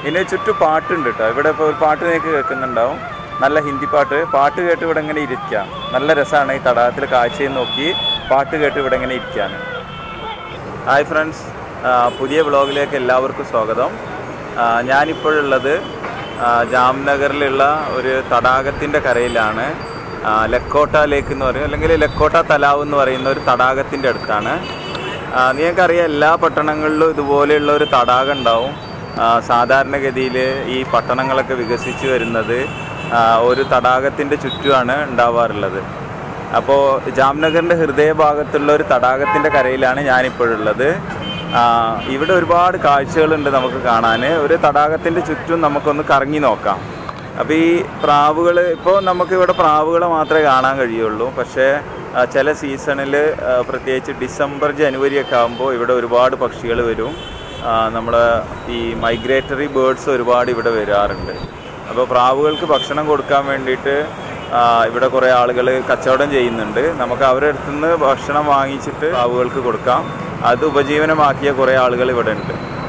ഇതിന് ചുറ്റും പാട്ടുണ്ട് കേട്ടോ ഇവിടെ ഇപ്പോൾ ഒരു പാട്ട് നിങ്ങൾക്ക് കേൾക്കുന്നുണ്ടാവും നല്ല ഹിന്ദി പാട്ട് പാട്ട് കേട്ട് ഇവിടെ ഇങ്ങനെ ഇരിക്കാം നല്ല രസമാണ് ഈ തടാകത്തിൽ കാഴ്ചയും നോക്കി പാട്ട് കേട്ട് ഇവിടെ ഇങ്ങനെ ഇരിക്കാണ് ഹായ് ഫ്രണ്ട്സ് പുതിയ വ്ളോഗിലേക്ക് എല്ലാവർക്കും സ്വാഗതം ആ, ഞാനിപ്പോഴുള്ളത് ആ, ജാംനഗറിലുള്ള ഒരു തടാകത്തിൻ്റെ കരയിലാണ് ആ, ലക്കോട്ട ലേക്ക് എന്ന് പറയും അല്ലെങ്കിൽ ലക്കോട്ട തലാവ് എന്ന് പറയുന്ന ഒരു തടാകത്തിൻ്റെ അടുത്താണ് ആ, നിങ്ങൾക്കറിയാം എല്ലാ പട്ടണങ്ങളിലും ഇതുപോലെയുള്ള ഒരു തടാകം ഉണ്ടാവും ആ, സാധാരണഗതിയിൽ ഈ പട്ടണങ്ങളൊക്കെ വികസിച്ച് വരുന്നത് ആ, ഒരു തടാകത്തിൻ്റെ ചുറ്റുമാണ് ഉണ്ടാവാറുള്ളത് അപ്പോൾ ജാംനഗറിൻ്റെ ഹൃദയഭാഗത്തുള്ള ഒരു തടാകത്തിൻ്റെ കരയിലാണ് ഞാനിപ്പോഴുള്ളത് ആ, ഇവിടെ ഒരുപാട് കാഴ്ചകളുണ്ട് നമുക്ക് കാണാൻ ഒരു തടാകത്തിൻ്റെ ചുറ്റും നമുക്കൊന്ന് കറങ്ങി നോക്കാം അപ്പോൾ ഈ പ്രാവുകൾ ഇപ്പോൾ നമുക്ക് ഇവിടെ പ്രാവുകളെ മാത്രമേ കാണാൻ കഴിയുള്ളൂ പക്ഷേ ആ, ചില സീസണിൽ പ്രത്യേകിച്ച് ഡിസംബർ ജനുവരി ഒക്കെ ആകുമ്പോൾ ഇവിടെ ഒരുപാട് പക്ഷികൾ വരും നമ്മൾ ഈ മൈഗ്രേറ്ററി ബേർഡ്സ് ഒരുപാട് ഇവിടെ വരാറുണ്ട് അപ്പോൾ പ്രാവുകൾക്ക് ഭക്ഷണം കൊടുക്കാൻ വേണ്ടിയിട്ട് ആ, ഇവിടെ കുറേ ആളുകൾ കച്ചവടം ചെയ്യുന്നുണ്ട് നമുക്ക് അവരുടെ അടുത്ത് നിന്ന് ഭക്ഷണം വാങ്ങിച്ചിട്ട് പ്രാവുകൾക്ക് കൊടുക്കാം അത് ഉപജീവനമാക്കിയ കുറേ ആളുകൾ ഇവിടെ ഉണ്ട്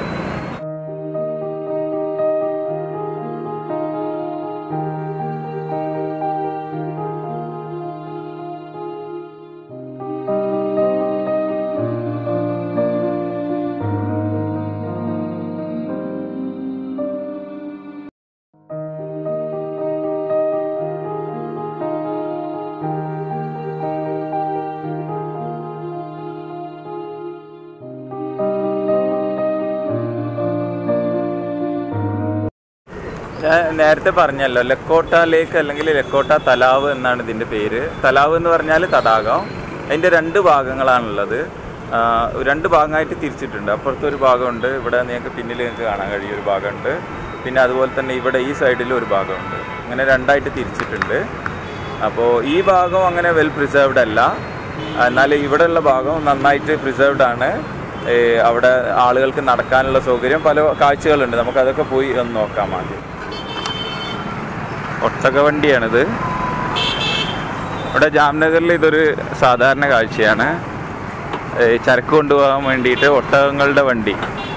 ഞാൻ നേരത്തെ പറഞ്ഞല്ലോ ലക്കോട്ട ലേക്ക് അല്ലെങ്കിൽ ലക്കോട്ട തലാവ് എന്നാണ് ഇതിൻ്റെ പേര് തലാവ് എന്ന് പറഞ്ഞാൽ തടാകം അതിൻ്റെ രണ്ട് ഭാഗങ്ങളാണുള്ളത് ആ, രണ്ട് ഭാഗമായിട്ട് തിരിച്ചിട്ടുണ്ട് അപ്പുറത്ത് ഒരു ഭാഗമുണ്ട് ഇവിടെ നിങ്ങൾക്ക് പിന്നിൽ നിങ്ങൾക്ക് കാണാൻ കഴിയും ഒരു ഭാഗമുണ്ട് പിന്നെ അതുപോലെ തന്നെ ഇവിടെ ഈ സൈഡിൽ ഒരു ഭാഗമുണ്ട് അങ്ങനെ രണ്ടായിട്ട് തിരിച്ചിട്ടുണ്ട് അപ്പോൾ ഈ ഭാഗം അങ്ങനെ വെൽ പ്രിസർവ്ഡ് അല്ല എന്നാൽ ഇവിടെയുള്ള ഭാഗം നന്നായിട്ട് പ്രിസർവ്ഡ് ആണ് ഏ, അവിടെ ആളുകൾക്ക് നടക്കാനുള്ള സൗകര്യം പല കാഴ്ചകളുണ്ട് നമുക്ക് അതൊക്കെ പോയി ഒന്ന് നോക്കാം ആദ്യം ഒട്ടക വണ്ടിയാണിത് ഇവിടെ ജാംനഗറിൽ ഇതൊരു സാധാരണ കാഴ്ചയാണ് ഏ, ചരക്ക് കൊണ്ടുപോകാൻ വേണ്ടിയിട്ട് ഒട്ടകങ്ങളുടെ വണ്ടി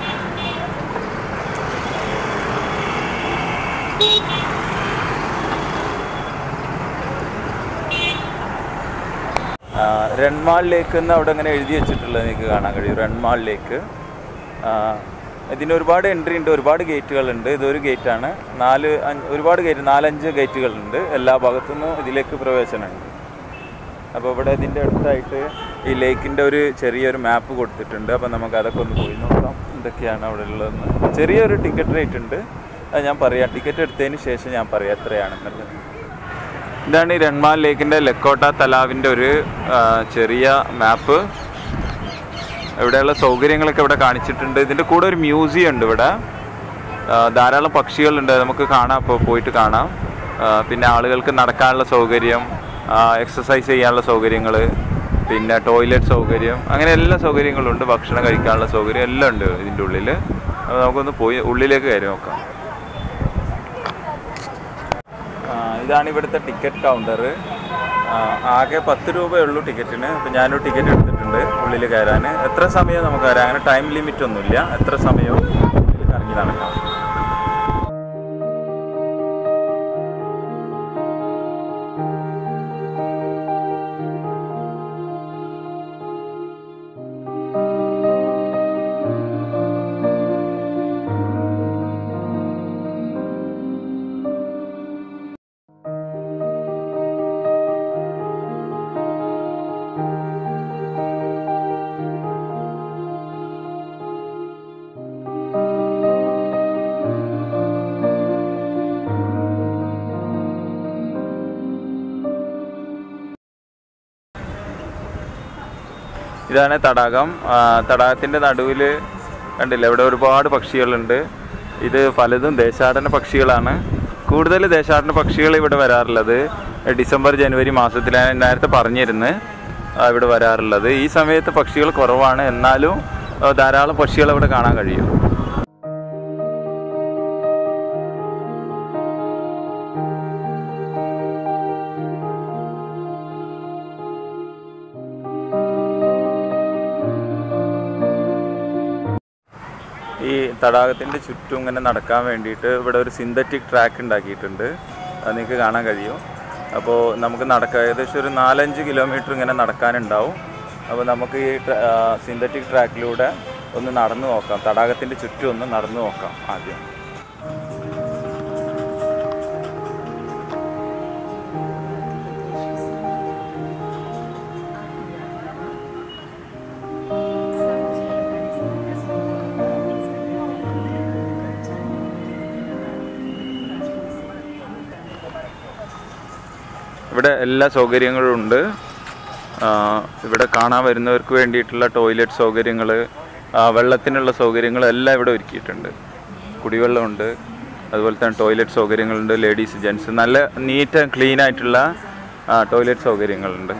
ആ, റൺമാൾ ലേക്ക് എന്ന് അവിടെ ഇങ്ങനെ എഴുതി വെച്ചിട്ടുള്ളത് നിങ്ങൾക്ക് കാണാൻ കഴിയും റൺമാൾ ലേക്ക് ആ, ഇതിന് ഒരുപാട് എൻട്രി ഉണ്ട് ഒരുപാട് ഗേറ്റുകളുണ്ട് ഇതൊരു ഗേറ്റാണ് നാല് അഞ്ച് ഒരുപാട് ഗേറ്റ് നാലഞ്ച് ഗേറ്റുകളുണ്ട് എല്ലാ ഭാഗത്തുനിന്നും ഇതിലേക്ക് പ്രവേശനമുണ്ട് അപ്പോൾ ഇവിടെ ഇതിൻ്റെ അടുത്തായിട്ട് ഈ ലേക്കിൻ്റെ ഒരു ചെറിയൊരു മാപ്പ് കൊടുത്തിട്ടുണ്ട് അപ്പോൾ നമുക്ക് അതൊക്കെ ഒന്ന് പോയി നോക്കാം എന്തൊക്കെയാണ് അവിടെ ഉള്ളതെന്ന് ചെറിയൊരു ടിക്കറ്റ് റേറ്റ് ഉണ്ട് അത് ഞാൻ പറയാം ടിക്കറ്റ് എടുത്തതിന് ശേഷം ഞാൻ പറയാം എത്രയാണെന്നുള്ളത് ഇതാണ് ഈ രൺമാൽ ലേക്കിൻ്റെ ലക്കോട്ട തലാവിൻ്റെ ഒരു ആ, ചെറിയ മാപ്പ് ഇവിടെയുള്ള സൗകര്യങ്ങളൊക്കെ ഇവിടെ കാണിച്ചിട്ടുണ്ട് ഇതിൻ്റെ കൂടെ ഒരു മ്യൂസിയം ഉണ്ട് ഇവിടെ ആ, ധാരാളം പക്ഷികളുണ്ട് നമുക്ക് കാണാം ഇപ്പോൾ പോയിട്ട് കാണാം ആ, പിന്നെ ആളുകൾക്ക് നടക്കാനുള്ള സൗകര്യം എക്സസൈസ് ചെയ്യാനുള്ള സൗകര്യങ്ങൾ പിന്നെ ടോയ്ലറ്റ് സൗകര്യം അങ്ങനെ എല്ലാ സൗകര്യങ്ങളും ഉണ്ട് ഭക്ഷണം കഴിക്കാനുള്ള സൗകര്യം എല്ലാം ഉണ്ട് ഇതിൻ്റെ ഉള്ളിൽ അപ്പോൾ നമുക്കൊന്ന് പോയി ഉള്ളിലേക്ക് കയറി നോക്കാം ആ, ഇതാണ് ഇവിടുത്തെ ടിക്കറ്റ് കൗണ്ടർ ആകെ പത്ത് രൂപയേ ഉള്ളൂ ടിക്കറ്റിന് അപ്പം ഞാനൊരു ടിക്കറ്റ് എടുത്തിട്ടുണ്ട് ഉള്ളിൽ കയറാൻ എത്ര സമയം നമുക്ക് കയറാം അങ്ങനെ ടൈം ലിമിറ്റ് ഒന്നുമില്ല എത്ര സമയവും ഉള്ളിൽ കറങ്ങി നടക്കാം ഇതാണ് തടാകം ആ, തടാകത്തിൻ്റെ നടുവിൽ കണ്ടില്ല ഇവിടെ ഒരുപാട് പക്ഷികളുണ്ട് ഇത് പലതും ദേശാടന പക്ഷികളാണ് കൂടുതൽ ദേശാടന പക്ഷികൾ ഇവിടെ വരാറുള്ളത് ഡിസംബർ ജനുവരി മാസത്തിലാണ് നേരത്തെ പറഞ്ഞിരുന്നത് ആ, ഇവിടെ വരാറുള്ളത് ഈ സമയത്ത് പക്ഷികൾ കുറവാണ് എന്നാലും ആ, ധാരാളം പക്ഷികൾ ഇവിടെ കാണാൻ കഴിയും ഈ തടാകത്തിൻ്റെ ചുറ്റും ഇങ്ങനെ നടക്കാൻ വേണ്ടിയിട്ട് ഇവിടെ ഒരു സിന്തറ്റിക് ട്രാക്ക് ഉണ്ടാക്കിയിട്ടുണ്ട് അത് നിങ്ങൾക്ക് കാണാൻ കഴിയും അപ്പോൾ നമുക്ക് നടക്കാം ഏകദേശം ഒരു നാലഞ്ച് കിലോമീറ്റർ ഇങ്ങനെ നടക്കാനുണ്ടാവും അപ്പോൾ നമുക്ക് ഈ സിന്തറ്റിക് ട്രാക്കിലൂടെ ഒന്ന് നടന്നു നോക്കാം തടാകത്തിൻ്റെ ചുറ്റും ഒന്ന് നടന്നു നോക്കാം ആദ്യം ഇവിടെ എല്ലാ സൗകര്യങ്ങളും ഉണ്ട് ആ, ഇവിടെ കാണാൻ വരുന്നവർക്ക് വേണ്ടിയിട്ടുള്ള ടോയ്ലറ്റ് സൗകര്യങ്ങൾ വെള്ളത്തിനുള്ള സൗകര്യങ്ങൾ എല്ലാം ഇവിടെ ഒരുക്കിയിട്ടുണ്ട് കുടിവെള്ളമുണ്ട് അതുപോലെ തന്നെ ടോയ്ലറ്റ് സൗകര്യങ്ങളുണ്ട് ലേഡീസ് ജെൻസ് നല്ല നീറ്റ് ആൻഡ് ക്ലീൻ ആയിട്ടുള്ള ടോയ്ലറ്റ് സൗകര്യങ്ങളുണ്ട്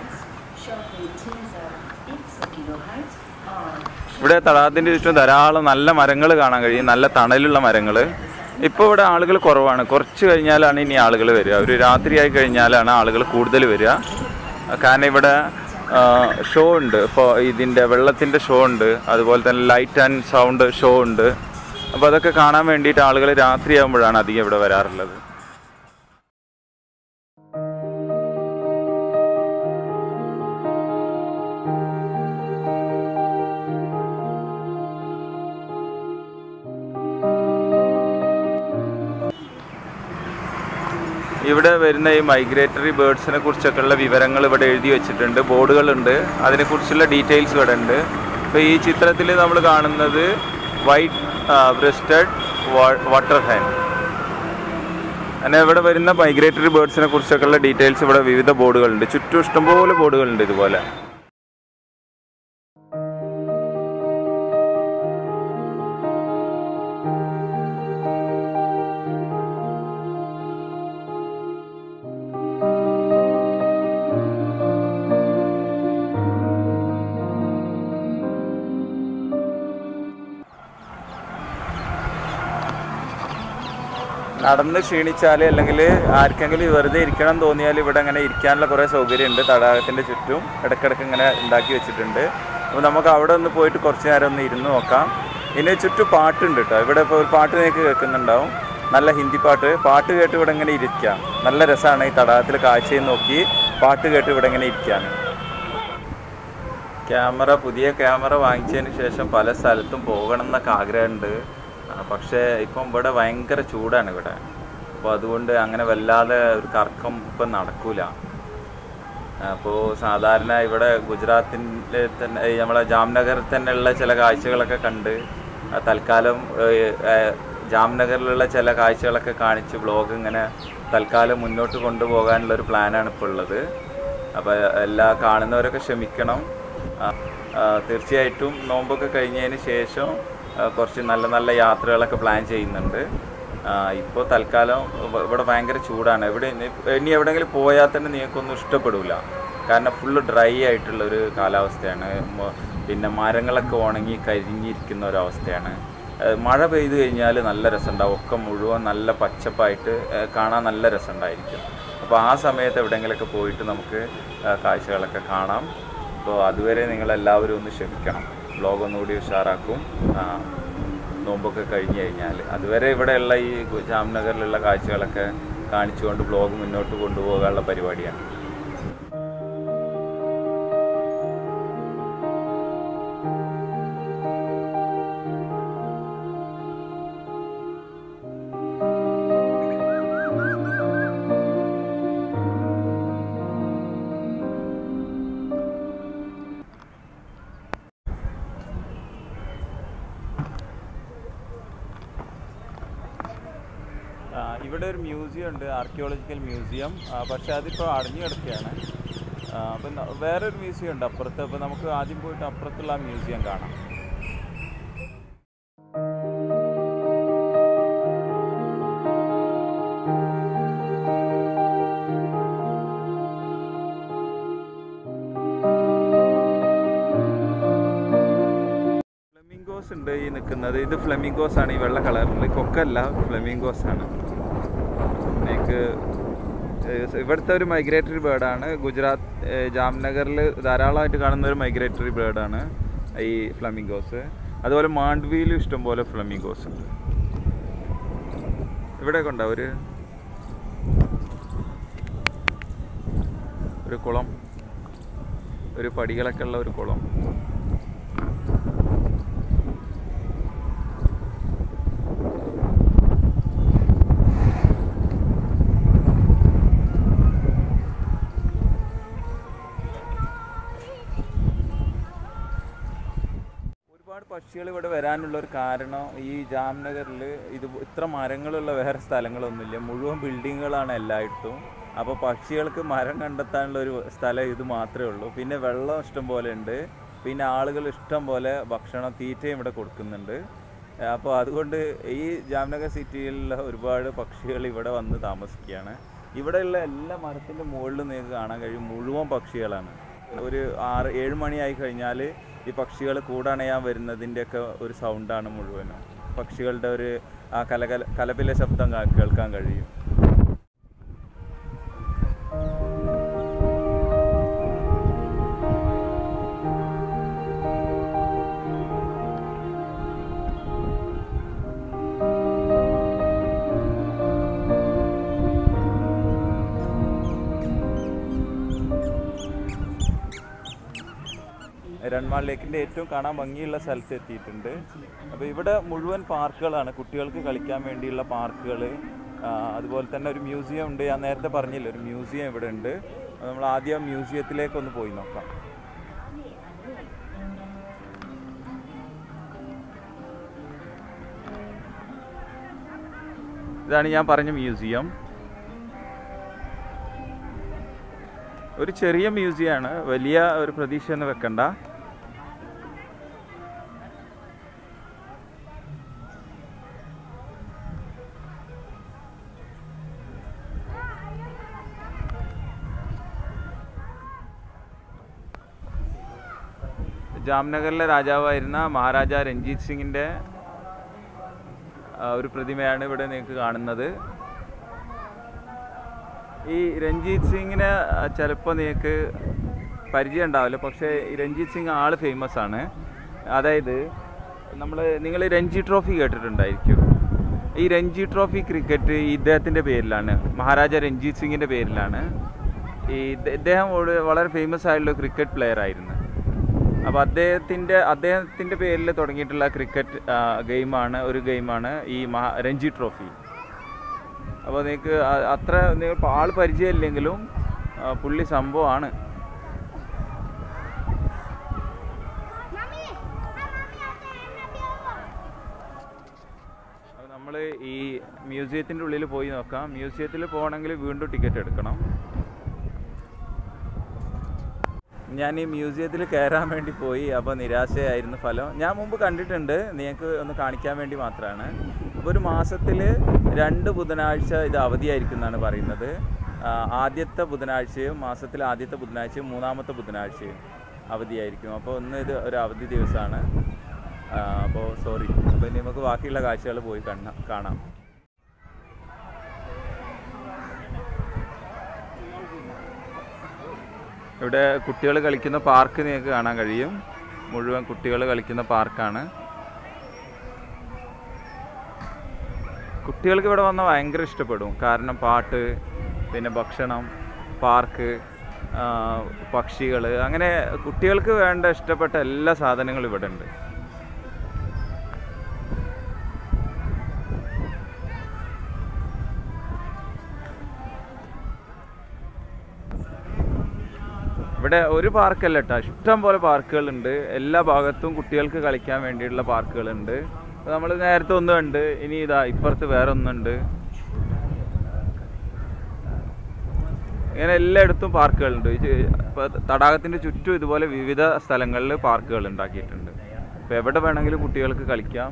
ഇവിടെ തടാകത്തിൻ്റെ ചുറ്റും ധാരാളം നല്ല മരങ്ങൾ കാണാൻ കഴിയും നല്ല തണലുള്ള മരങ്ങൾ ഇപ്പോൾ ഇവിടെ ആളുകൾ കുറവാണ് കുറച്ച് കഴിഞ്ഞാലാണ് ഇനി ആളുകൾ വരിക ഒരു രാത്രിയായി കഴിഞ്ഞാലാണ് ആളുകൾ കൂടുതൽ വരിക കാരണം ഇവിടെ ഷോ ഉണ്ട് ഇപ്പോൾ ഇതിൻ്റെ വെള്ളത്തിൻ്റെ ഷോ ഉണ്ട് അതുപോലെ തന്നെ ലൈറ്റ് ആൻഡ് സൗണ്ട് ഷോ ഉണ്ട് അപ്പോൾ അതൊക്കെ കാണാൻ വേണ്ടിയിട്ട് ആളുകൾ രാത്രിയാകുമ്പോഴാണ് അധികം ഇവിടെ വരാറുള്ളത് ഇവിടെ വരുന്ന ഈ മൈഗ്രേറ്ററി ബേർഡ്സിനെ കുറിച്ചൊക്കെയുള്ള വിവരങ്ങൾ ഇവിടെ എഴുതി വെച്ചിട്ടുണ്ട് ബോർഡുകളുണ്ട് അതിനെക്കുറിച്ചുള്ള ഡീറ്റെയിൽസ് ഇവിടെ ഉണ്ട് ഇപ്പോൾ ഈ ചിത്രത്തിൽ നമ്മൾ കാണുന്നത് വൈറ്റ് ബ്രസ്റ്റഡ് വാട്ടർ ഹാൻ അങ്ങനെ ഇവിടെ വരുന്ന മൈഗ്രേറ്ററി ബേർഡ്സിനെ കുറിച്ചൊക്കെയുള്ള ഡീറ്റെയിൽസ് ഇവിടെ വിവിധ ബോർഡുകളുണ്ട് ചുറ്റും ഇഷ്ടംപോലെ ബോർഡുകളുണ്ട് ഇതുപോലെ നടന്ന് ക്ഷീണിച്ചാൽ അല്ലെങ്കിൽ ആർക്കെങ്കിലും വെറുതെ ഇരിക്കണം എന്ന് തോന്നിയാൽ ഇവിടെ അങ്ങനെ ഇരിക്കാനുള്ള കുറേ സൗകര്യമുണ്ട് തടാകത്തിൻ്റെ ചുറ്റും ഇടയ്ക്കിടയ്ക്ക് ഇങ്ങനെ ഉണ്ടാക്കി വെച്ചിട്ടുണ്ട് അപ്പോൾ നമുക്ക് അവിടെ ഒന്ന് പോയിട്ട് കുറച്ച് നേരം ഒന്ന് ഇരുന്ന് നോക്കാം ഇനി ചുറ്റും പാട്ടുണ്ട് കേട്ടോ ഇവിടെ ഇപ്പോൾ ഒരു പാട്ട് നിങ്ങൾക്ക് കേൾക്കുന്നുണ്ടാവും നല്ല ഹിന്ദി പാട്ട് പാട്ട് കേട്ട് ഇവിടെ ഇങ്ങനെ ഇരിക്കാം നല്ല രസമാണ് ഈ തടാകത്തിൽ കാഴ്ചയും നോക്കി പാട്ട് കേട്ട് ഇവിടെ ഇങ്ങനെ ഇരിക്കാൻ ക്യാമറ പുതിയ ക്യാമറ വാങ്ങിച്ചതിന് ശേഷം പല സ്ഥലത്തും പോകണം എന്നൊക്കെ ആഗ്രഹമുണ്ട് ആ, പക്ഷേ ഇപ്പം ഇവിടെ ഭയങ്കര ചൂടാണ് ഇവിടെ അപ്പോൾ അതുകൊണ്ട് അങ്ങനെ വല്ലാതെ ഒരു കറക്കം ഇപ്പം നടക്കൂല അപ്പോൾ സാധാരണ ഇവിടെ ഗുജറാത്തിൻ്റെ തന്നെ ഈ നമ്മളെ ജാംനഗറിൽ തന്നെയുള്ള ചില കാഴ്ചകളൊക്കെ കണ്ട് ആ, തൽക്കാലം ഏഹ്, ഏഹ്, ജാംനഗറിലുള്ള ചില കാഴ്ചകളൊക്കെ കാണിച്ച് വ്ളോഗ് ഇങ്ങനെ തൽക്കാലം മുന്നോട്ട് കൊണ്ടുപോകാനുള്ള ഒരു പ്ലാനാണ് ഇപ്പോൾ ഉള്ളത് അപ്പോൾ എല്ലാ കാണുന്നവരൊക്കെ ക്ഷമിക്കണം ആ, ആ, തീർച്ചയായിട്ടും നോമ്പൊക്കെ കഴിഞ്ഞതിന് ശേഷം ആ, കുറച്ച് നല്ല നല്ല യാത്രകളൊക്കെ പ്ലാൻ ചെയ്യുന്നുണ്ട് ഇപ്പോൾ തൽക്കാലം ഇവ- ഇവിടെ ഭയങ്കര ചൂടാണ് ഇവിടെ ഇനി- ഇനി എവിടെയെങ്കിലും പോയാൽ തന്നെ നിങ്ങൾക്കൊന്നും ഇഷ്ടപ്പെടില്ല കാരണം ഫുള്ള് ഡ്രൈ ആയിട്ടുള്ള ഒരു കാലാവസ്ഥയാണ് മ- പിന്നെ മരങ്ങളൊക്കെ ഉണങ്ങി കരിഞ്ഞിരിക്കുന്ന ഒരവസ്ഥയാണ് ഏഹ് മഴ പെയ്തു കഴിഞ്ഞാൽ നല്ല രസമുണ്ടാവും ഒക്കെ മുഴുവൻ നല്ല പച്ചപ്പായിട്ട് ഏഹ് കാണാൻ നല്ല രസമുണ്ടായിരിക്കും അപ്പോൾ ആ സമയത്ത് എവിടെയെങ്കിലുമൊക്കെ പോയിട്ട് നമുക്ക് ഏഹ് കാഴ്ചകളൊക്കെ കാണാം അപ്പോൾ അതുവരെ നിങ്ങളെല്ലാവരും ഒന്ന് ക്ഷമിക്കണം ബ്ലോഗ് ഒന്നുകൂടി ഉഷാറാക്കും ആ, നോമ്പൊക്കെ കഴിഞ്ഞ് കഴിഞ്ഞാൽ അതുവരെ ഇവിടെയുള്ള ഈ ഗു- ജാംനഗറിലുള്ള കാഴ്ചകളൊക്കെ കാണിച്ചുകൊണ്ട് ബ്ലോഗ് മുന്നോട്ട് കൊണ്ടുപോകാനുള്ള പരിപാടിയാണ് ആ, ഇവിടെ ഒരു മ്യൂസിയം ഉണ്ട് ആർക്കിയോളജിക്കൽ മ്യൂസിയം ആ, പക്ഷേ അതിപ്പോൾ അടഞ്ഞു കിടക്കുകയാണ് ആ, അപ്പം ന- വേറൊരു മ്യൂസിയം ഉണ്ട് അപ്പുറത്ത് അപ്പോൾ നമുക്ക് ആദ്യം പോയിട്ട് അപ്പുറത്തുള്ള ആ മ്യൂസിയം കാണാം ഫ്ലെമിംഗോസ് ഉണ്ട് ഈ നിൽക്കുന്നത് ഇത് ഫ്ലെമിംഗോസ് ആണ് ഈ വെള്ള കളറിൽ കൊക്കല്ല ഫ്ലെമിംഗോസ് ആണ് നിങ്ങൾക്ക് ഇവിടുത്തെ ഒരു മൈഗ്രേറ്ററി ബേർഡാണ് ഗുജറാത്ത് ഏഹ് ജാംനഗറിൽ ധാരാളമായിട്ട് കാണുന്ന ഒരു മൈഗ്രേറ്ററി ബേർഡാണ് ഈ ഫ്ലമിംഗോസ് അതുപോലെ മാണ്ഡ്വിയിലും ഇഷ്ടംപോലെ ഫ്ലമിംഗോസ് ഉണ്ട് ഇവിടെയൊക്കെ ഉണ്ടോ ഒരു ഒരു കുളം ഒരു പടികളൊക്കെ ഉള്ള ഒരു കുളം ഒരുപാട് പക്ഷികൾ ഇവിടെ വരാനുള്ള ഒരു കാരണം ഈ ജാംനഗറിൽ ഇത് ഇത്ര മരങ്ങളുള്ള വേറെ സ്ഥലങ്ങളൊന്നുമില്ല മുഴുവൻ ബിൽഡിങ്ങുകളാണ് എല്ലായിടത്തും അപ്പോൾ പക്ഷികൾക്ക് മരം കണ്ടെത്താനുള്ള ഒരു സ്ഥലം ഇത് മാത്രമേ ഉള്ളൂ പിന്നെ വെള്ളം ഇഷ്ടം പോലെ ഉണ്ട് പിന്നെ ആളുകൾ ഇഷ്ടം പോലെ ഭക്ഷണം തീറ്റയും ഇവിടെ കൊടുക്കുന്നുണ്ട് അപ്പോൾ അതുകൊണ്ട് ഈ ജാംനഗർ സിറ്റിയിലുള്ള ഒരുപാട് പക്ഷികൾ ഇവിടെ വന്ന് താമസിക്കുകയാണ് ഇവിടെയുള്ള എല്ലാ മരത്തിൻ്റെ മുകളിൽ നിങ്ങൾക്ക് കാണാൻ കഴിയും മുഴുവൻ പക്ഷികളാണ് ഒരു ആറ് ഏഴ് മണിയായി കഴിഞ്ഞാൽ ഈ പക്ഷികൾ കൂടണയാൻ വരുന്നതിൻ്റെയൊക്കെ ഒരു സൗണ്ടാണ് മുഴുവനും പക്ഷികളുടെ ഒരു ആ കലകല കലപില ശബ്ദം കാ- കേൾക്കാൻ കഴിയും രൺമാൾ ലേക്കിൻ്റെ ഏറ്റവും കാണാൻ ഭംഗിയുള്ള സ്ഥലത്ത് എത്തിയിട്ടുണ്ട് അപ്പോൾ ഇവിടെ മുഴുവൻ പാർക്കുകളാണ് കുട്ടികൾക്ക് കളിക്കാൻ വേണ്ടിയുള്ള പാർക്കുകൾ അതുപോലെ തന്നെ ഒരു മ്യൂസിയം ഉണ്ട് ഞാൻ നേരത്തെ പറഞ്ഞില്ല ഒരു മ്യൂസിയം ഇവിടെ ഉണ്ട് നമ്മൾ ആദ്യം മ്യൂസിയത്തിലേക്കൊന്ന് പോയി നോക്കാം ഇതാണ് ഞാൻ പറഞ്ഞ മ്യൂസിയം ഒരു ചെറിയ മ്യൂസിയമാണ് വലിയ ഒരു പ്രതീക്ഷയൊന്നും വെക്കണ്ട ജാംനഗറിലെ രാജാവായിരുന്ന മഹാരാജ രഞ്ജിത് സിംഗിൻ്റെ ഒരു പ്രതിമയാണ് ഇവിടെ നിങ്ങൾക്ക് കാണുന്നത് ഈ രഞ്ജിത് സിംഗിനെ ചിലപ്പോൾ നിങ്ങൾക്ക് പരിചയം ഉണ്ടാവില്ല പക്ഷേ ഈ രഞ്ജിത് സിംഗ് ആൾ ഫേമസ് ആണ് അതായത് നമ്മൾ നിങ്ങൾ രഞ്ജി ട്രോഫി കേട്ടിട്ടുണ്ടായിരിക്കും ഈ രഞ്ജി ട്രോഫി ക്രിക്കറ്റ് ഇദ്ദേഹത്തിൻ്റെ പേരിലാണ് മഹാരാജ രഞ്ജിത് സിംഗിൻ്റെ പേരിലാണ് ഈ ഇദ്ദേ- ഇദ്ദേഹം ഒരു- വളരെ ഫേമസ് ആയിട്ടുള്ള ക്രിക്കറ്റ് പ്ലെയർ ആയിരുന്നു അപ്പോൾ അദ്ദേഹത്തിൻ്റെ അദ്ദേഹത്തിൻ്റെ പേരിൽ തുടങ്ങിയിട്ടുള്ള ക്രിക്കറ്റ് ഗെയിമാണ് ഒരു ഗെയിമാണ് ഈ മഹാ രഞ്ജി ട്രോഫി അപ്പോൾ നിങ്ങൾക്ക് അ- അത്ര നിങ്ങൾ ആൾ പരിചയമില്ലെങ്കിലും ആ, പുള്ളി സംഭവമാണ് Mami, ah, mami, ate, nabi ako. അപ്പോൾ നമ്മൾ ഈ മ്യൂസിയത്തിൻ്റെ ഉള്ളിൽ പോയി നോക്കാം മ്യൂസിയത്തിൽ പോകണമെങ്കിൽ വീണ്ടും ടിക്കറ്റ് എടുക്കണം ഞാൻ ഈ മ്യൂസിയത്തിൽ കയറാൻ വേണ്ടി പോയി അപ്പോൾ നിരാശയായിരുന്നു ഫലം ഞാൻ മുമ്പ് കണ്ടിട്ടുണ്ട് നിങ്ങൾക്ക് ഒന്ന് കാണിക്കാൻ വേണ്ടി മാത്രമാണ് അപ്പോൾ ഒരു മാസത്തിൽ രണ്ട് ബുധനാഴ്ച ഇത് അവധിയായിരിക്കും എന്നാണ് പറയുന്നത് ആ, ആദ്യത്തെ ബുധനാഴ്ചയും മാസത്തിലെ ആദ്യത്തെ ബുധനാഴ്ചയും മൂന്നാമത്തെ ബുധനാഴ്ചയും അവധിയായിരിക്കും അപ്പോൾ ഒന്ന് ഇത് ഒരു അവധി ദിവസമാണ് അപ്പോൾ സോറി അപ്പോൾ ഇനി നമുക്ക് ബാക്കിയുള്ള കാഴ്ചകൾ പോയി കണ്ണ കാണാം ഇവിടെ കുട്ടികൾ കളിക്കുന്ന പാർക്ക് നിങ്ങൾക്ക് കാണാൻ കഴിയും മുഴുവൻ കുട്ടികൾ കളിക്കുന്ന പാർക്കാണ് കുട്ടികൾക്ക് ഇവിടെ വന്നാൽ ഭയങ്കര ഇഷ്ടപ്പെടും കാരണം പാട്ട് പിന്നെ ഭക്ഷണം പാർക്ക് പക്ഷികൾ അങ്ങനെ കുട്ടികൾക്ക് വേണ്ട ഇഷ്ടപ്പെട്ട എല്ലാ സാധനങ്ങളും ഇവിടെ ഉണ്ട് ഇവിടെ ഒരു പാർക്കല്ല കേട്ടോ ഇഷ്ടം പോലെ പാർക്കുകളുണ്ട് എല്ലാ ഭാഗത്തും കുട്ടികൾക്ക് കളിക്കാൻ വേണ്ടിയിട്ടുള്ള പാർക്കുകളുണ്ട് നമ്മൾ നേരത്തെ ഒന്ന് കണ്ട് ഇനി ഇതാ ഇപ്പുറത്ത് വേറെ ഒന്നുണ്ട് ഇങ്ങനെ എല്ലായിടത്തും പാർക്കുകളുണ്ട് ഇത് ഇപ്പൊ തടാകത്തിന്റെ ചുറ്റും ഇതുപോലെ വിവിധ സ്ഥലങ്ങളിൽ പാർക്കുകൾ ഉണ്ടാക്കിയിട്ടുണ്ട് അപ്പോൾ എവിടെ വേണമെങ്കിലും കുട്ടികൾക്ക് കളിക്കാം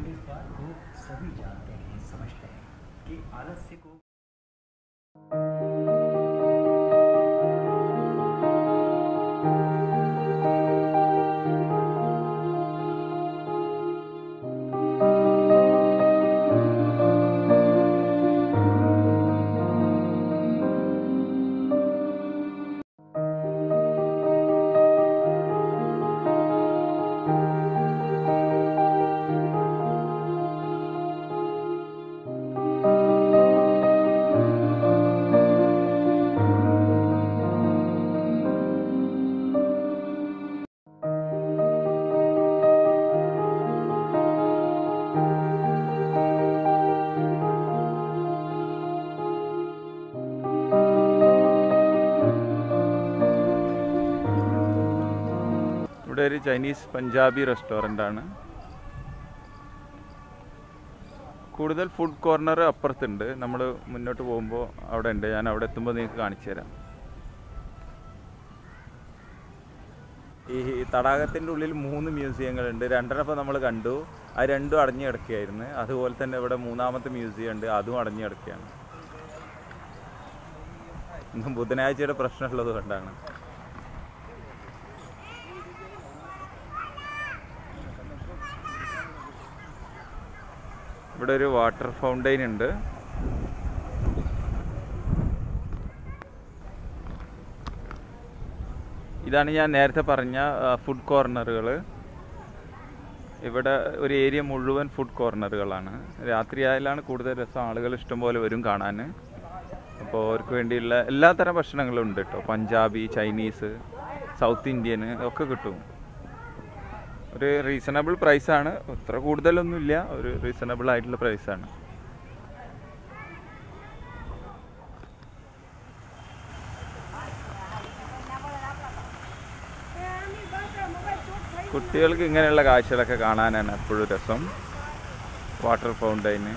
ഒരു ചൈനീസ് പഞ്ചാബി റെസ്റ്റോറൻ്റ് ആണ് കൂടുതൽ ഫുഡ് കോർണർ അപ്പുറത്തുണ്ട് നമ്മൾ മുന്നോട്ട് പോകുമ്പോൾ അവിടെ ഉണ്ട് ഞാൻ അവിടെ എത്തുമ്പോൾ നിങ്ങൾക്ക് കാണിച്ചു തരാം ഈ തടാകത്തിൻ്റെ ഉള്ളിൽ മൂന്ന് മ്യൂസിയങ്ങളുണ്ട് രണ്ടെണ്ണം നമ്മൾ കണ്ടു അത് രണ്ടും അടഞ്ഞു കിടക്കുകയായിരുന്നു അതുപോലെ തന്നെ ഇവിടെ മൂന്നാമത്തെ മ്യൂസിയം ഉണ്ട് അതും അടഞ്ഞു കിടക്കുകയാണ് ഇന്ന് ബുധനാഴ്ചയുടെ പ്രശ്നമുള്ളത് കൊണ്ടാണ് ഇവിടെ ഒരു വാട്ടർ ഫൗണ്ടെയിൻ ഉണ്ട് ഇതാണ് ഞാൻ നേരത്തെ പറഞ്ഞ ഫുഡ് കോർണറുകൾ ഇവിടെ ഒരു ഏരിയ മുഴുവൻ ഫുഡ് കോർണറുകളാണ് രാത്രിയായാലാണ് കൂടുതൽ രസം ആളുകൾ ഇഷ്ടംപോലെ വരും കാണാൻ അപ്പോൾ അവർക്ക് വേണ്ടിയുള്ള എല്ലാത്തരം ഭക്ഷണങ്ങളും ഉണ്ട് കേട്ടോ പഞ്ചാബി ചൈനീസ് സൗത്ത് ഇന്ത്യൻ ഒക്കെ കിട്ടും ഒരു റീസണബിൾ പ്രൈസാണ് അത്ര കൂടുതലൊന്നുമില്ല ഒരു റീസണബിൾ ആയിട്ടുള്ള പ്രൈസാണ് കുട്ടികൾക്ക് ഇങ്ങനെയുള്ള കാഴ്ചകളൊക്കെ കാണാനാണ് എപ്പോഴും രസം വാട്ടർ ഫൗണ്ടൈന്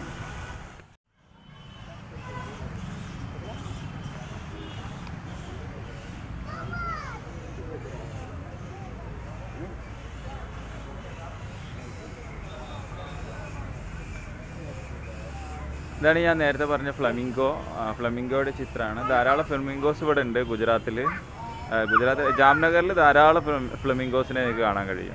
ഇതാണ് ഞാൻ നേരത്തെ പറഞ്ഞ ഫ്ലമിംഗോ ആ, ഫ്ലമിംഗോയുടെ ചിത്രമാണ് ധാരാളം ഫ്ലമിംഗോസ് ഇവിടെ ഉണ്ട് ഗുജറാത്തിൽ ഗുജറാത്ത് ജാംനഗറിൽ ധാരാളം ഫ്ലം- ഫ്ലമിംഗോസിനെ എനിക്ക് കാണാൻ കഴിയും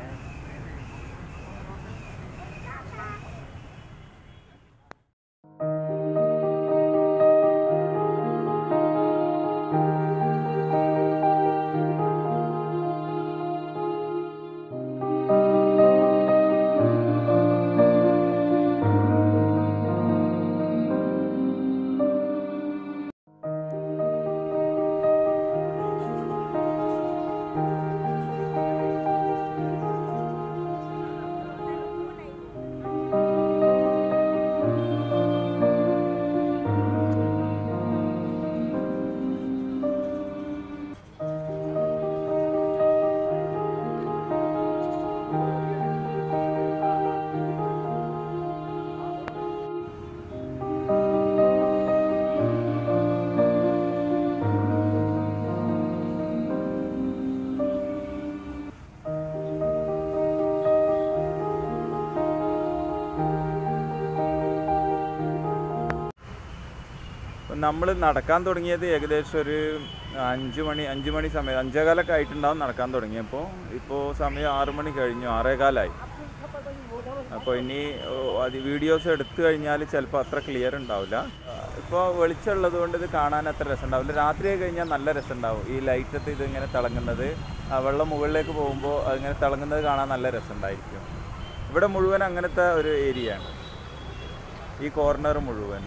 നമ്മൾ നടക്കാൻ തുടങ്ങിയത് ഏകദേശം ഒരു അഞ്ച് മണി അഞ്ച് മണി സമയം അഞ്ചേകാലൊക്കെ ആയിട്ടുണ്ടാവും നടക്കാൻ തുടങ്ങിയപ്പോൾ ഇപ്പോൾ സമയം ആറ് മണി കഴിഞ്ഞു ആറേകാലായി അപ്പോൾ ഇനി ഓ, അത് വീഡിയോസ് എടുത്തു കഴിഞ്ഞാൽ ചിലപ്പോൾ അത്ര ക്ലിയർ ഉണ്ടാവില്ല ഇപ്പോൾ വെളിച്ചമുള്ളത് കൊണ്ട് ഇത് കാണാൻ അത്ര രസം ഉണ്ടാവില്ല രാത്രി ആയി കഴിഞ്ഞാൽ നല്ല രസം ഉണ്ടാവും ഈ ലൈറ്റത്ത് ഇതിങ്ങനെ തിളങ്ങുന്നത് ആ വെള്ളം മുകളിലേക്ക് പോകുമ്പോൾ അതിങ്ങനെ തിളങ്ങുന്നത് കാണാൻ നല്ല രസം ഉണ്ടായിരിക്കും ഇവിടെ മുഴുവൻ അങ്ങനത്തെ ഒരു ഏരിയ ആണ് ഈ കോർണർ മുഴുവൻ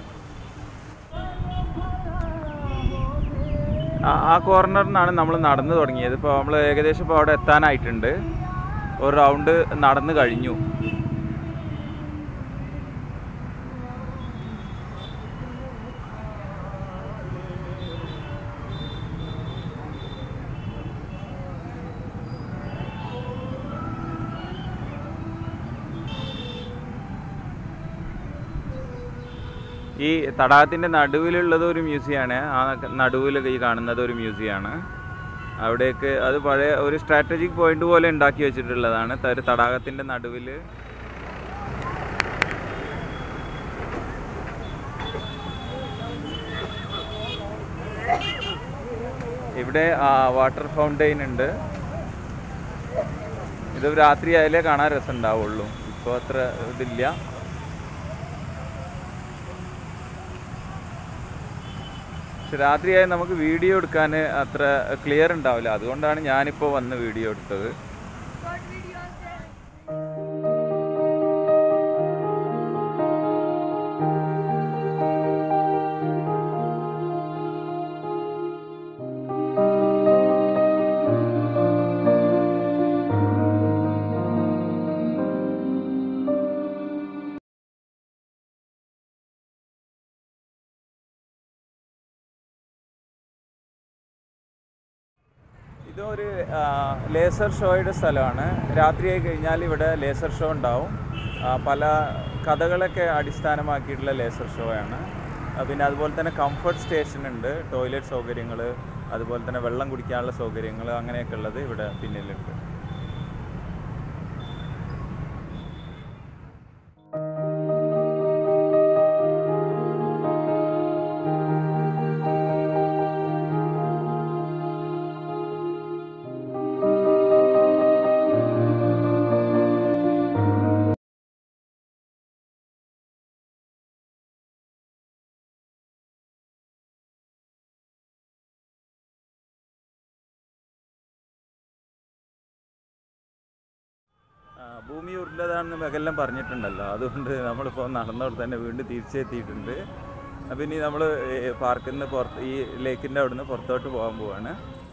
ആ- ആ കോർണറിൽ നിന്നാണ് നമ്മൾ നടന്നു തുടങ്ങിയത് ഇപ്പോൾ നമ്മൾ ഏകദേശം ഇപ്പോൾ അവിടെ എത്താനായിട്ടുണ്ട് ഒരു റൗണ്ട് നടന്നു കഴിഞ്ഞു ഈ തടാകത്തിൻ്റെ നടുവിലുള്ളത് ഒരു മ്യൂസിയമാണ് ആ നടുവിൽ ഈ കാണുന്നത് ഒരു മ്യൂസിയമാണ് അവിടേക്ക് അത് പഴയ ഒരു സ്ട്രാറ്റജിക് പോയിന്റ് പോലെ ഉണ്ടാക്കി വെച്ചിട്ടുള്ളതാണ് ത- ഒരു തടാകത്തിൻ്റെ നടുവിൽ ഇവിടെ വാട്ടർ ഫൗണ്ടെയിൻ ഉണ്ട് ഇത് രാത്രി ആയാലേ കാണാൻ രസം ഉണ്ടാവുള്ളൂ ഇപ്പോൾ അത്ര ഇതില്ല പക്ഷെ രാത്രിയായി നമുക്ക് വീഡിയോ എടുക്കാൻ അത്ര ക്ലിയർ ഉണ്ടാവില്ല അതുകൊണ്ടാണ് ഞാനിപ്പോൾ വന്ന് വീഡിയോ എടുത്തത് ഇതൊരു ലേസർ ഷോയുടെ സ്ഥലമാണ് രാത്രിയായി കഴിഞ്ഞാൽ ഇവിടെ ലേസർ ഷോ ഉണ്ടാവും ആ, പല കഥകളൊക്കെ അടിസ്ഥാനമാക്കിയിട്ടുള്ള ലേസർ ഷോ ആണ് ആ, പിന്നെ അതുപോലെ തന്നെ കംഫർട്ട് സ്റ്റേഷൻ ഉണ്ട് ടോയ്ലറ്റ് സൗകര്യങ്ങൾ അതുപോലെ തന്നെ വെള്ളം കുടിക്കാനുള്ള സൗകര്യങ്ങൾ അങ്ങനെയൊക്കെ ഉള്ളത് ഇവിടെ പിന്നിലുണ്ട് ആ, ഭൂമി ഉരുണ്ടതാണെന്ന് മെഗെല്ലാം പറഞ്ഞിട്ടുണ്ടല്ലോ അതുകൊണ്ട് നമ്മളിപ്പോൾ നടന്നവിടെ തന്നെ വീണ്ടും തിരിച്ചെത്തിയിട്ടുണ്ട് അപ്പം ഇനി നമ്മൾ പാർക്കിൽ നിന്ന് പുറത്ത് ഈ ലേക്കിൻ്റെ അവിടുന്ന് പുറത്തോട്ട് പോകാൻ പോവാണ്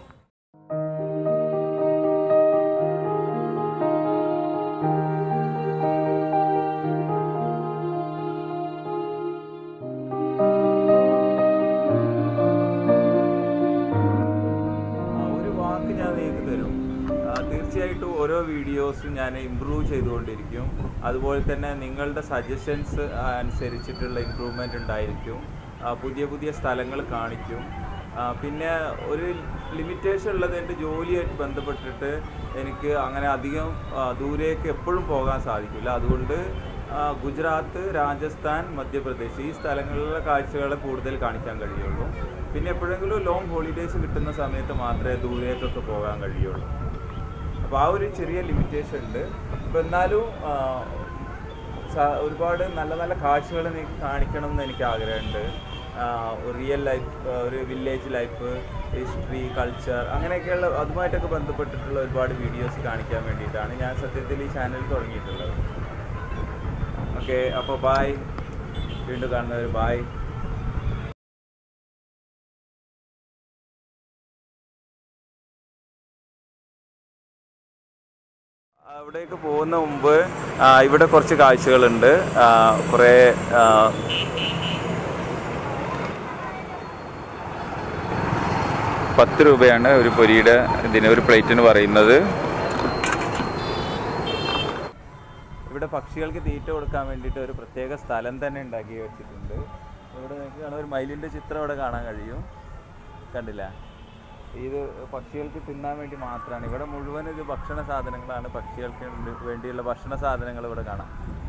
ആ, ഒരു വാക്ക് ഞാൻ നിങ്ങൾക്ക് തരും ആ, തീർച്ചയായിട്ടും ഓരോ വീഡിയോസും ഞാൻ ഇമ്പ്രൂവ് ചെയ്തുകൊണ്ടിരിക്കും അതുപോലെ തന്നെ നിങ്ങളുടെ സജഷൻസ് അനുസരിച്ചിട്ടുള്ള ഇമ്പ്രൂവ്മെൻ്റ് ഉണ്ടായിരിക്കും ആ, പുതിയ പുതിയ സ്ഥലങ്ങൾ കാണിക്കും ആ, പിന്നെ ഒരു ലിമിറ്റേഷൻ ഉള്ളത് എൻ്റെ ജോലിയായിട്ട് ബന്ധപ്പെട്ടിട്ട് എനിക്ക് അങ്ങനെ അധികം ആ, ദൂരേക്ക് എപ്പോഴും പോകാൻ സാധിക്കില്ല അതുകൊണ്ട് ആ, ഗുജറാത്ത് രാജസ്ഥാൻ മധ്യപ്രദേശ് ഈ സ്ഥലങ്ങളിലെ കാഴ്ചകൾ കൂടുതൽ കാണിക്കാൻ കഴിയുള്ളൂ പിന്നെ എപ്പോഴെങ്കിലും ലോങ് ഹോളിഡേയ്സ് കിട്ടുന്ന സമയത്ത് മാത്രമേ ദൂരേക്കൊക്കെ പോകാൻ കഴിയുള്ളൂ അപ്പോൾ ആ ഒരു ചെറിയ ലിമിറ്റേഷൻ ഉണ്ട് അപ്പോൾ എന്നാലും ആ, സ- ഒരുപാട് നല്ല നല്ല കാഴ്ചകൾ എനിക്ക് കാണിക്കണം എന്ന് എനിക്ക് ആഗ്രഹമുണ്ട് റിയൽ ലൈഫ് ഒരു വില്ലേജ് ലൈഫ് ഹിസ്റ്ററി കൾച്ചർ അങ്ങനെയൊക്കെയുള്ള അതുമായിട്ടൊക്കെ ബന്ധപ്പെട്ടിട്ടുള്ള ഒരുപാട് വീഡിയോസ് കാണിക്കാൻ വേണ്ടിയിട്ടാണ് ഞാൻ സത്യത്തിൽ ഈ ചാനൽ തുടങ്ങിയിട്ടുള്ളത് ഓക്കെ അപ്പോൾ ബായ് വീണ്ടും കാണുന്നവർ ബായ് അവിടേക്ക് പോകുന്ന മുമ്പ് ആ, ഇവിടെ കുറച്ച് കാഴ്ചകളുണ്ട് ആ, കുറേ ആ, പത്ത് രൂപയാണ് ഒരു പൊരിയുടെ ഇതിന് ഒരു പ്ലേറ്റിന് പറയുന്നത് ഇവിടെ പക്ഷികൾക്ക് തീറ്റ കൊടുക്കാൻ വേണ്ടിയിട്ട് ഒരു പ്രത്യേക സ്ഥലം തന്നെ ഉണ്ടാക്കി വെച്ചിട്ടുണ്ട് ഇവിടെ നിങ്ങൾക്ക് കാണാൻ ഒരു മയിലിൻ്റെ ചിത്രം ഇവിടെ കാണാൻ കഴിയും കണ്ടില്ല ഇത് പക്ഷികൾക്ക് തിന്നാൻ വേണ്ടി മാത്രമാണ് ഇവിടെ മുഴുവൻ ഇത് ഭക്ഷണ സാധനങ്ങളാണ് പക്ഷികൾക്ക് വേണ്ടിയുള്ള ഭക്ഷണ സാധനങ്ങൾ ഇവിടെ കാണാം